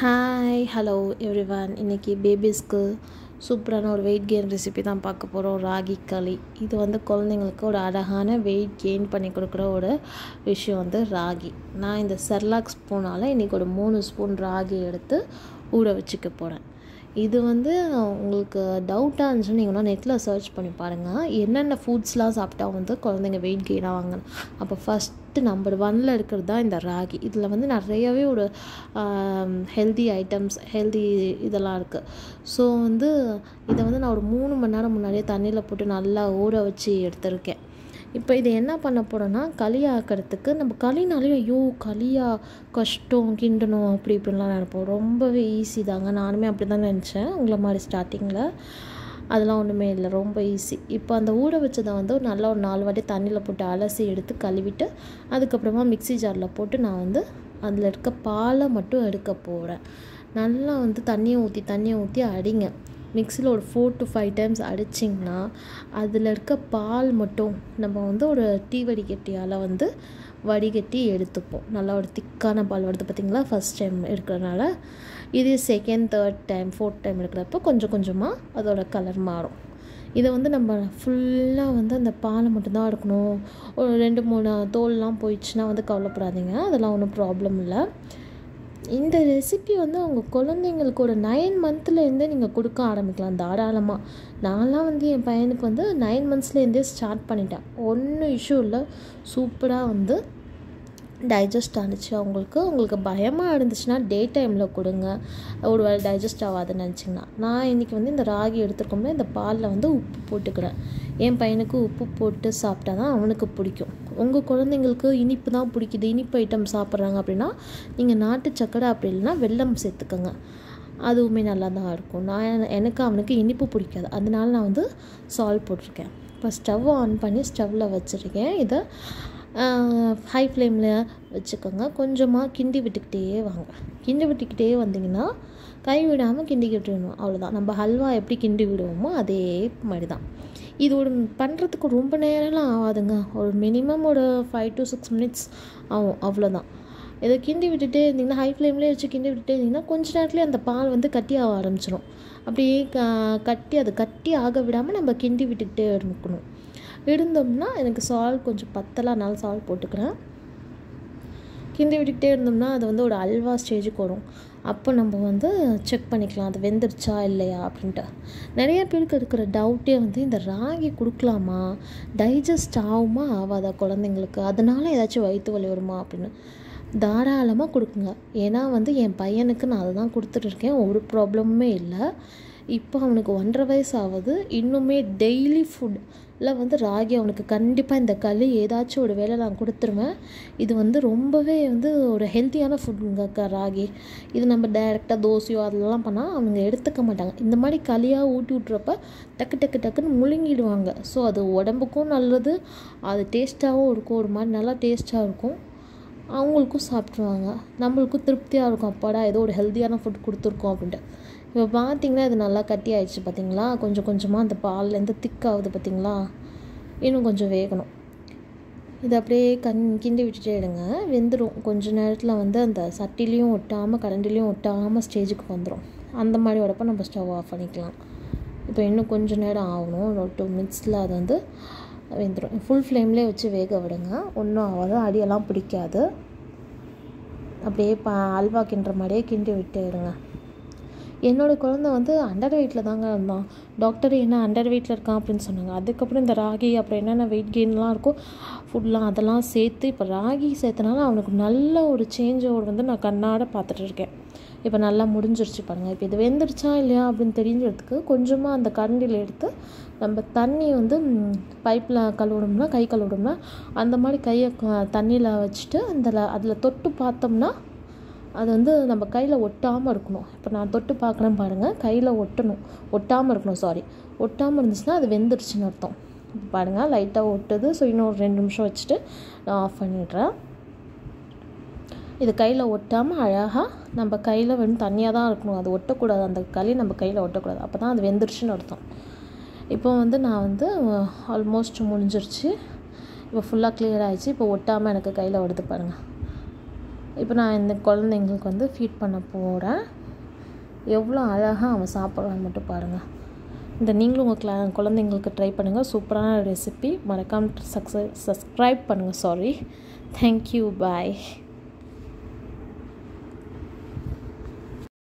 hi hello everyone இன்றைக்கி பேபிஸ்க்கு சூப்பரான ஒரு வெயிட் கெயின் ரெசிபி தான் பார்க்க போகிறோம் ராகி களி இது வந்து குழந்தைங்களுக்கு ஒரு அழகான வெயிட் கெயின் பண்ணி கொடுக்குற ஒரு விஷயம் வந்து ராகி நான் இந்த செர்லாக் ஸ்பூனால் இன்றைக்கி ஒரு மூணு ஸ்பூன் ராகி எடுத்து ஊற வச்சுக்க போகிறேன் இது வந்து உங்களுக்கு டவுட்டாக இருந்துச்சுன்னு நீங்கள் நெட்டில் சர்ச் பண்ணி பாருங்கள் என்னென்ன ஃபுட்ஸ்லாம் சாப்பிட்டா வந்து குழந்தைங்க வெயிட் கெயின் ஆவாங்கன்னு அப்போ ஃபஸ்ட்டு நம்பர் ஒன்னில் இருக்கிறது தான் இந்த ராகி இதில் வந்து நிறையவே ஒரு ஹெல்தி ஐட்டம்ஸ் ஹெல்தி இதெல்லாம் இருக்குது ஸோ வந்து இதை வந்து நான் ஒரு மூணு மணி நேரம் முன்னாடியே தண்ணியில் போட்டு நல்லா ஊற வச்சு எடுத்திருக்கேன் இப்போ இதை என்ன பண்ண போகிறோன்னா களி ஆக்கிறதுக்கு நம்ம களினாலே ஐயோ களியா கஷ்டம் கிண்டணும் அப்படி இப்படின்லாம் நினைப்போம் ரொம்பவே ஈஸி தாங்க நானுமே அப்படி தான் நினச்சேன் உங்களை மாதிரி ஸ்டார்டிங்கில் அதெல்லாம் ஒன்றுமே இல்லை ரொம்ப ஈஸி இப்போ அந்த ஊற வச்சதை வந்து ஒரு நல்லா ஒரு நாலு வாட்டி தண்ணியில் போட்டு அலசி எடுத்து கழுவிட்டு அதுக்கப்புறமா மிக்ஸி ஜாரில் போட்டு நான் வந்து அதில் இருக்க பாலை மட்டும் எடுக்க போகிறேன் நல்லா வந்து தண்ணியை ஊற்றி தண்ணியை ஊற்றி அடிங்க மிக்சியில் ஒரு ஃபோர் டு ஃபைவ் டைம்ஸ் அடிச்சிங்கன்னா அதில் இருக்க பால் மட்டும் நம்ம வந்து ஒரு டீ வடிகட்டியால் வந்து வடிகட்டி எடுத்துப்போம் நல்லா ஒரு திக்கான பால் வருது பார்த்திங்களா ஃபஸ்ட் டைம் எடுக்கிறனால இது second third time fourth time எடுக்கிறப்போ கொஞ்சம் கொஞ்சமாக அதோட கலர் மாறும் இதை வந்து நம்ம ஃபுல்லாக வந்து அந்த பாலை மட்டும்தான் எடுக்கணும் ஒரு ரெண்டு மூணு தோல்லாம் போயிடுச்சுன்னா வந்து கவலைப்படாதீங்க அதெல்லாம் ஒன்றும் ப்ராப்ளம் இல்லை இந்த ரெசிபி வந்து அவங்க குழந்தைங்களுக்கு ஒரு நைன் மந்த்லேருந்தே நீங்கள் கொடுக்க ஆரம்பிக்கலாம் தாராளமாக நான்லாம் வந்து என் பையனுக்கு வந்து நைன் மந்த்ஸ்லேருந்தே ஸ்டார்ட் பண்ணிட்டேன் ஒன்றும் இஷ்யூ இல்லை சூப்பராக வந்து டைஜஸ்ட் ஆனிச்சு அவங்களுக்கு உங்களுக்கு பயமாக இருந்துச்சுன்னா டே டைமில் கொடுங்க ஒரு வேளை டைஜஸ்ட் ஆகாதுன்னு நினச்சிங்கன்னா நான் இன்றைக்கி வந்து இந்த ராகி எடுத்துருக்கோம்னா இந்த பாலில் வந்து உப்பு போட்டுக்கிறேன் என் பையனுக்கு உப்பு போட்டு சாப்பிட்டா தான் அவனுக்கு பிடிக்கும் உங்கள் குழந்தைங்களுக்கு இனிப்பு தான் பிடிக்குது இனிப்பு ஐட்டம் சாப்பிட்றாங்க அப்படின்னா நீங்கள் நாட்டு சக்கரை அப்படி இல்லைன்னா வெல்லம் சேர்த்துக்கோங்க அதுவுமே நல்லா தான் இருக்கும் நான் எனக்கு அவனுக்கு இனிப்பு பிடிக்காது அதனால நான் வந்து சால்ட் போட்டிருக்கேன் இப்போ ஸ்டவ் ஆன் பண்ணி ஸ்டவ்வில் வச்சுருக்கேன் இதை ஹை ஃப்ளேமில் வச்சுக்கோங்க கொஞ்சமாக கிண்டி விட்டுக்கிட்டே வாங்க கிண்டி விட்டுக்கிட்டே வந்தீங்கன்னா கை விடாமல் கிண்டிக்கிட்டு விடணும் அவ்வளோதான் நம்ம ஹல்வா எப்படி கிண்டி விடுவோமோ அதே மாதிரி தான் இது ஒரு பண்ணுறதுக்கு ரொம்ப நேரம்லாம் ஆகாதுங்க ஒரு மினிமம் ஒரு ஃபைவ் டு சிக்ஸ் மினிட்ஸ் ஆகும் அவ்வளோதான் இதை கிண்டி விட்டுட்டே இருந்தீங்கன்னா ஹை ஃப்ளேம்லேயே வச்சு கிண்டி விட்டுட்டே இருந்தீங்கன்னா கொஞ்ச நேரத்துலேயே அந்த பால் வந்து கட்டி ஆக ஆரம்பிச்சிடும் அப்படியே க கட்டி அது கட்டி ஆக விடாமல் நம்ம கிண்டி விட்டுக்கிட்டே இருக்கணும் இருந்தோம்னா எனக்கு சால்ட் கொஞ்சம் பத்தலானால சால்ட் போட்டுக்கிறேன் கிண்டி விட்டுக்கிட்டே இருந்தோம்னா அது வந்து ஒரு அல்வா ஸ்டேஜுக்கு வரும் அப்போ நம்ம வந்து செக் பண்ணிக்கலாம் அது வெந்துருச்சா இல்லையா அப்படின்ட்டு நிறைய பேருக்கு இருக்கிற டவுட்டே வந்து இந்த ராகி கொடுக்கலாமா டைஜஸ்ட் ஆகுமா ஆகாதா குழந்தைங்களுக்கு அதனால ஏதாச்சும் வயிற்று வலி வருமா அப்படின்னு தாராளமாக கொடுக்குங்க ஏன்னா வந்து என் பையனுக்கு நான் அதை தான் கொடுத்துட்ருக்கேன் ஒரு ப்ராப்ளமுமே இல்லை இப்போ அவனுக்கு ஒன்றரை வயசு ஆகுது இன்னுமே டெய்லி ஃபுட்டில் வந்து ராகி அவனுக்கு கண்டிப்பாக இந்த களி ஏதாச்சும் ஒரு வேலை நான் கொடுத்துருவேன் இது வந்து ரொம்பவே வந்து ஒரு ஹெல்த்தியான ஃபுட்டுங்க ராகி இது நம்ம டைரெக்டாக தோசையோ அதெல்லாம் பண்ணால் அவங்க எடுத்துக்க மாட்டாங்க இந்த மாதிரி களியாக ஊட்டி விட்றப்ப டக்கு டக்கு டக்குன்னு முழுங்கிடுவாங்க ஸோ அது உடம்புக்கும் நல்லது அது டேஸ்ட்டாகவும் இருக்கும் ஒரு மாதிரி நல்லா டேஸ்ட்டாக இருக்கும் அவங்களுக்கும் சாப்பிட்ருவாங்க நம்மளுக்கும் திருப்தியாக இருக்கும் அப்பாடா ஏதோ ஒரு ஹெல்த்தியான ஃபுட் கொடுத்துருக்கோம் அப்படின்ட்டு இப்போ பார்த்தீங்கன்னா இது நல்லா கட்டி ஆயிடுச்சு பார்த்தீங்களா கொஞ்சம் கொஞ்சமாக அந்த பால்லேருந்து திக்காகுது பார்த்தீங்களா இன்னும் கொஞ்சம் வேகணும் இது அப்படியே கண் கிண்டி விட்டுட்டே எடுங்க வெந்துடும் கொஞ்ச நேரத்தில் வந்து அந்த சட்டிலையும் ஒட்டாமல் கரண்டிலையும் ஒட்டாமல் ஸ்டேஜுக்கு வந்துடும் அந்த மாதிரி உடப்ப நம்ம ஸ்டவ் ஆஃப் பண்ணிக்கலாம் இப்போ இன்னும் கொஞ்சம் நேரம் ஆகணும் ஒரு டூ மினிட்ஸில் அது வந்து வெந்துடும் ஃபுல் ஃப்ளேம்லேயே வச்சு வேக விடுங்க ஒன்றும் ஆகாது அடியெல்லாம் பிடிக்காது அப்படியே ப அல்வா கிண்டுற மாதிரியே கிண்டி விட்டு எடுங்க என்னோடய குழந்த வந்து அண்டர் வெயிட்டில் தாங்க இருந்தான் டாக்டர் என்ன அண்டர் வெயிட்டில் இருக்கான் அப்படின்னு சொன்னாங்க அதுக்கப்புறம் இந்த ராகி அப்புறம் என்னென்ன வெயிட் கெயின்லாம் இருக்கோ ஃபுட்லாம் அதெல்லாம் சேர்த்து இப்போ ராகி சேர்த்தனால அவனுக்கு நல்ல ஒரு சேஞ்சோடு வந்து நான் கண்ணாட பார்த்துட்டு இருக்கேன் இப்போ நல்லா முடிஞ்சிருச்சு பாருங்கள் இப்போ இது வெந்துருச்சா இல்லையா அப்படின்னு தெரிஞ்சதுக்கு கொஞ்சமாக அந்த கரண்டியில் எடுத்து நம்ம தண்ணி வந்து பைப்பில் கழுவிடோம்னா கை கழுவிடோம்னா அந்த மாதிரி கையை தண்ணியில் வச்சுட்டு அந்த அதில் தொட்டு பார்த்தோம்னா அது வந்து நம்ம கையில் ஒட்டாமல் இருக்கணும் இப்போ நான் தொட்டு பார்க்குறேன் பாருங்கள் கையில் ஒட்டணும் ஒட்டாமல் இருக்கணும் சாரி ஒட்டாமல் இருந்துச்சுன்னா அது வெந்துருச்சுன்னு அர்த்தம் இப்போ பாருங்கள் லைட்டாக ஒட்டுது ஸோ இன்னும் ஒரு ரெண்டு நிமிஷம் வச்சுட்டு நான் ஆஃப் பண்ணிடுறேன் இது கையில் ஒட்டாமல் அழகாக நம்ம கையில் வந்து தண்ணியாக தான் இருக்கணும் அது ஒட்டக்கூடாது அந்த களி நம்ம கையில் ஒட்டக்கூடாது அப்போ தான் அது வெந்துருச்சுன்னு அர்த்தம் இப்போ வந்து நான் வந்து ஆல்மோஸ்ட் முடிஞ்சிருச்சு இப்போ ஃபுல்லாக கிளியர் ஆகிடுச்சு இப்போ ஒட்டாமல் எனக்கு கையில் வருது பாருங்கள் இப்போ நான் இந்த குழந்தைங்களுக்கு வந்து ஃபீட் பண்ண போகிறேன் எவ்வளோ அழகாக அவன் சாப்பிட்றான்னு மட்டும் பாருங்கள் இந்த நீங்களும் உங்கள் கிளா குழந்தைங்களுக்கு ட்ரை பண்ணுங்கள் சூப்பரான ரெசிபி மறக்காமல் சக்ஸஸ் சப்ஸ்கிரைப் பண்ணுங்கள் சாரி தேங்க்யூ பாய்